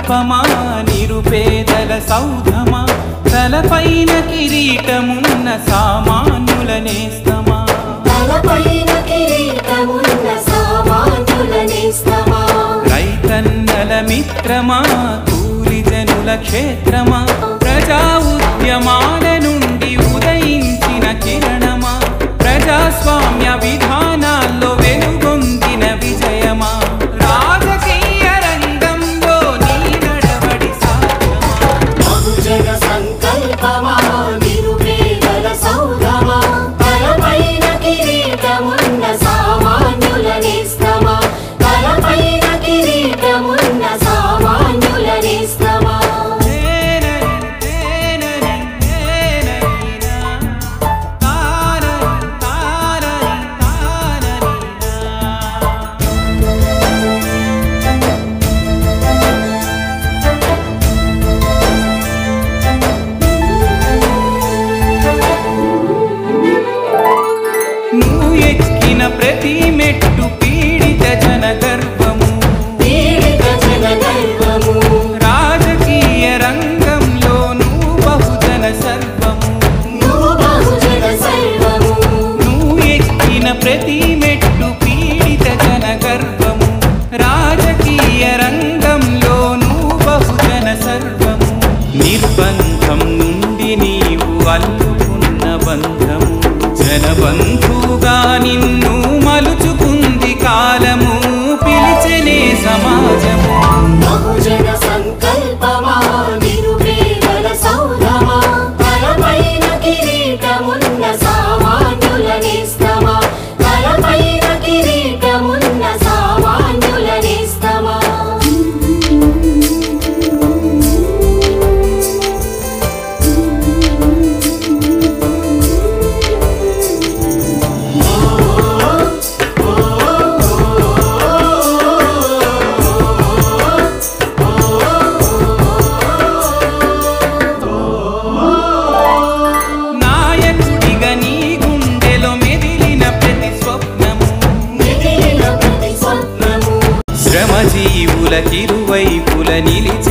సంకల్పమా నిరుపేదల సౌధమా తలపైన కిరీటమున్న సామాన్యుల నేస్తమా తలపైన కిరీటమున్న సామాన్యుల నేస్తమా రైతన్నల మిత్రమా కూలి జనుల క్షేత్రమా ప్రజా ఉద్యమాల నుండి ఉదయించిన కిరణమా ప్రజాస్వామ్య విధానాల్లో వెలుగొందిన విజయమా రాజకీయ రంగంలో నీ నడవడి సాధ్యమా బహుజన సంకల్పమా నిరుపేదల సౌధమా తలపైన కిరీటమున్న సామాన్యుల నేస్తమా తలపైన కిరీటమున్న సామాన్యుల నేస్తమా నువ్వు ఎక్కిన ప్రతి మెట్టు పీడిత జన గర్వము పీడిత జన గర్వము రాజకీయ రంగంలో నువ్వు బహుజన సర్వము నువ్వు బహుజన సర్వము నువ్వు ఎక్కిన ప్రతి మెట్టు పీడిత జన గర్వము రాజకీయ రంగంలో నువ్వు బహుజన సర్వము నిర్బంధం నుండి నీవు అల్లుకున్న బంధము జనబంధువుగా నిన్ను మలుచుకుంది కాలము పిలిచెనే సమాజము బహుజన సంకల్పమా నిరుపేదల సౌధమా తలపైన కిరీటమున్న సామాన్యుల నేస్తమా తలపైన కిరీటమున్న సామాన్యుల నేస్తమా నాయకుడిగా నీ గుండెలో మెదిలిన ప్రతి స్వప్నము మిగిలిన ప్రతి స్వప్నము శ్రమజీవుల కిరువైపుల నిలిచి